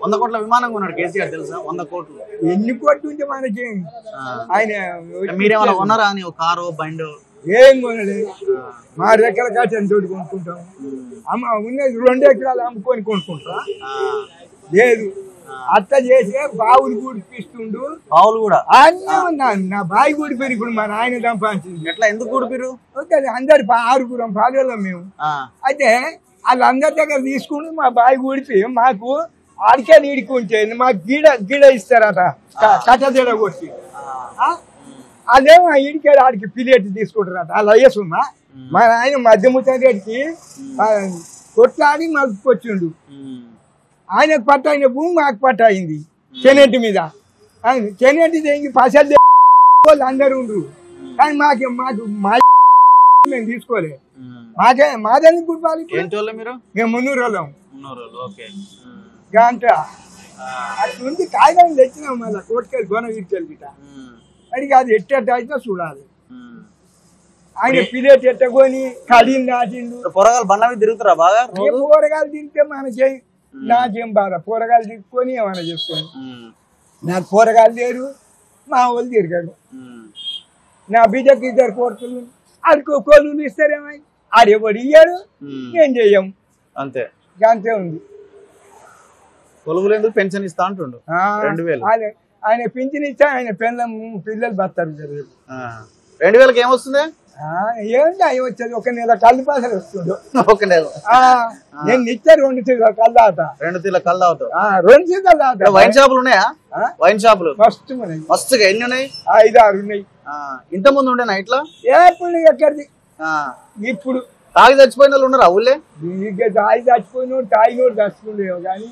వంద కోట్ల విమానం కొన్నాడు కేసీఆర్ తెలుసా వంద కోట్లు ఎన్ని కోట్లు ఉంటే మనకి ఆ. ఆయన మీరేమైనా కొన్నారా అని ఒక కారు బండి ఏం కొనలేదు మా రెక్కల కాటని తోటి కొనుక్కుంటాం అమ్మ ఉన్నది రెండు ఎకరాలు అమ్ముకొని కొనుక్కుంటా లేదు అత్త చేసే బావులు కూడిపిస్తుండు బావులు కూడా అన్నీ ఉన్నాను నా బాయి కూడిపోయి ఇప్పుడు మా నాయన సంపాదించింది ఎట్లా ఎందుకు కూడిపిరు ఓకే అందరి పా- ఆరుగురం పాలేళ్ళం మేము ఆ, అయితే వాళ్ళందరి దగ్గర తీసుకుని మా బాయి కూడిపి మాకు ఆడికే నీడుకుంటే మాకు గీడ గీడ ఇస్తారట క- కట్ట తీడ కొట్టి ఆ? అదేమో ఆ ఇడికే ఆడికి పిలేట్ తీసుకుంటారట అలా వేసున్నా మా ఆయన మధ్యముతడికి కొట్లాడి మాకు వచ్చిండు ఉమ్, ఆయనకు పట్ట అయిన భూమి మాకు పట్ట అయింది చెనెంటి మీద ఆయన చెనెంటి తెగి పసలు వాళ్ళు అందరూ ఉండ్రు కానీ మాకు మాకు మా మేము తీసుకోలే ఉమ్. మాకే మాదెందుకు గుర్పాలి ఏం చూడలే మీరు మేము మున్నూరు వాళ్ళం మున్నూరు వాళ్ళు, ఓకే ఉమ్, గంట ఆ, అటు ఉంది కాగితం తెచ్చినాం మళ్ళీ కోటికెళ్ళి గొన వీటికెళ్ళి గిట ఉమ్, అడిగి అది ఎట్టెట్ట అయితే చూడాలి ఉమ్. ఆయన పిలేట్ ఎట్టకొని కడిని నాటిండు ఇప్పుడు పొరగాలు బండ్ల మీద తిరుగుతారా బాగా ఏ కూరగాయలు తింటే మనకేం నాకేం బాధ కూరగాయలు తిప్పుకొని ఏమైనా చేసుకొని ఉమ్, నాకు కూరగాయలు లేరు మా వాళ్ళు తిరగడు ఉమ్, నా బిడ్డకి ఇద్దరు కోర్టులు ఆడికి కోళ్ళు ఇస్తారేమై ఆడెవడు ఇయ్యాడు ఉమ్. ఏం చెయ్యం అంతే అంతే ఉంది కొలుగులు ఎందుకు పెన్షన్ ఇస్తా అంటుండు ఆ, రెండు వేలు. ఆయన ఆయన పింఛన్ ఇచ్చా ఆయన పిల్లల పిల్లలు బతారు కదా ఆ, రెండు వేలకి ఏమొస్తుంది ఆ, ఏంటి అవి వచ్చేది ఒక నెల కళ్ళు పాసలు వస్తుండు ఒక నెల ఆ, నేను ఇచ్చా రెండు సీజన్ కళ్ళు తాత రెండు తీల కళ్ళు తాగుతావు ఆ, రెండు సీజన్ తాత ఇక్కడ వైన్ షాపులు ఉన్నాయా ఆ? వైన్ షాపులు మస్తు ఉన్నాయి మస్తుగా ఎన్ని ఉన్నాయి ఐదు ఆరు ఉన్నాయి ఆ, ఇంత ముందు ఉండేనా ఇట్లా ఎప్పుడు ఎక్కడిది ఆ, ఇప్పుడు తాగి చచ్చిపోయిన వాళ్ళు ఉన్నారా ఊళ్ళే ఇక తాయి చచ్చిపోయినోడు తాగినోడు చచ్చిపోలేవు కానీ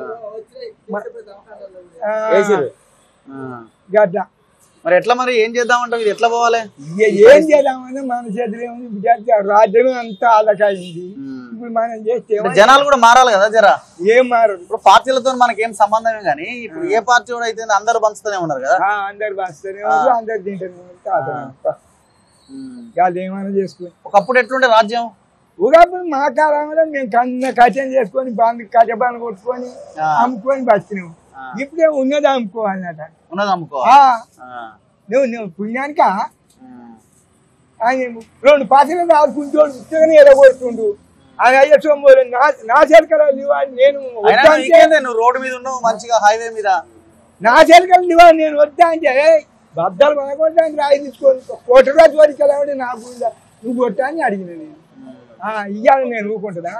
ఆ, వేసిర్రు. ఆ, గట్ల మరి ఎట్లా మరి ఏం చేద్దామంటావు ఇది ఎట్లా పోవాలి ఇక ఏం చేద్దామని మన చేతిలో ఏముంది విద్యార్థి రాజ్యం అంతా ఆలకాయింది ఉమ్. ఇప్పుడు మనం చేస్తే ఇప్పుడు జనాలు కూడా మారాలి కదా జరా ఏం మారదు ఇప్పుడు పార్టీలతో మనకి ఏం సంబంధమే కానీ ఇప్పుడు ఏ పార్టీ కూడా అయితే అందరూ పంచుతూనే ఉన్నారు కదా ఆ, అందరు వస్తూనే ఉన్నారు, అందరు తింటూనే ఉన్నారు, తాగుతూనే ఉన్నారు. ఉమ్. వాళ్ళు ఏమైనా చేసుకుని ఒకప్పుడు ఎట్లుండే రాజ్యం ఒకప్పుడు మా కాలంలో మేము కన్న కచం చేసుకొని బాగా కచబాన్ కొట్టుకొని ఆ. అమ్ముకొని బతికినాం ఆ. ఇప్పుడే ఉన్నది అమ్ముకోవాలన్నట ఉన్నది అమ్ముకో ఆ, ఆ. నువ్వు నువ్వు పుణ్యానిక ఉమ్. ఆయన రెండు పాత్రలు రాసుకుంటోడు ఉత్తగానే ఎడగొడుతుండు ఆయన అయ్యే సోమవారం నా నా చెలకలు ఇవ్వాలి నేను అయినా వద్దా అంటే నీకేంది? నువ్వు రోడ్డు మీద ఉన్నావు మంచిగా హైవే మీద నా చెలకలు ఇవ్వాలి నేను వద్దా అంటే "ఏయ్, బద్దలు కొనకొట్టానికి రాయి తీసుకొని కోటి రోజు వరకు వెళ్ళాడు నాకు ఉందా? నువ్వు కొట్టా అని అడిగిన నేను ఆ, ఇయ్యాలి నేను ఊరుకుంటుందా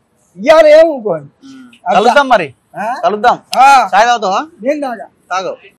ఇయ్యాలి ఏం ఊరుకోను కలుద్దాం మరి ఆ? కలుద్దాం ఆ, చాయ్ తాగుతావా నేను దాకా తాగు